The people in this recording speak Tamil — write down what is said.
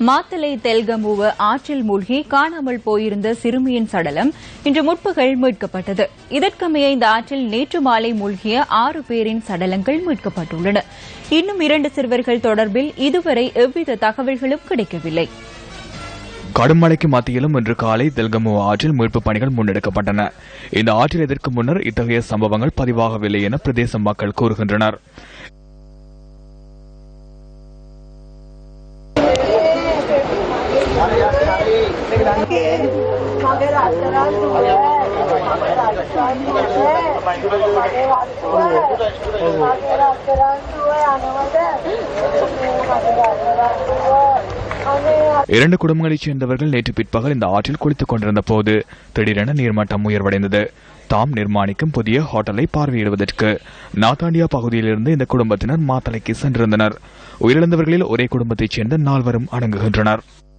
மாத்தலை தெல்கமுவ ஆற்றில் மூழ்கி காணாமல் போயிருந்த சிறுமியின் சடலம் இன்று முற்பகல் மீட்கப்பட்டது இதற்கமைய இந்த ஆற்றில் நேற்று மாலை மூழ்கிய ஆறு பேரின் சடலங்கள் மீட்கப்பட்டுள்ளன இன்னும் இரண்டு சிறுவர்கள் தொடர்பில் இதுவரை எவ்வித தகவல்களும் கிடைக்கவில்லை கடும் மழைக்கு மத்தியிலும் இன்று காலை தெல்கமு ஆற்றில் மீட்புப் பணிகள் முன்னெடுக்கப்பட்டன இந்த ஆற்றில் இதற்கு முன்னர் இத்தகைய சம்பவங்கள் பதிவாகவில்லை என பிரதேச மக்கள் கூறுகின்றனர் இரண்டு குடும்பங்களைச் சேர்ந்தவர்கள் நேற்று பிற்பகல் இந்த ஆற்றில் குளித்துக் கொண்டிருந்த போது திடீரென நீர்மட்டம் உயர்வடைந்தது தாம் நிர்மாணிக்கும் புதிய ஹோட்டலை பார்வையிடுவதற்கு நாத்தாண்டியா பகுதியிலிருந்து இந்த குடும்பத்தினர் மாத்தளைக்கு சென்றிருந்தனர் உயிரிழந்தவர்களில் ஒரே குடும்பத்தைச் சேர்ந்த நால்வரும் அடங்குகின்றனர்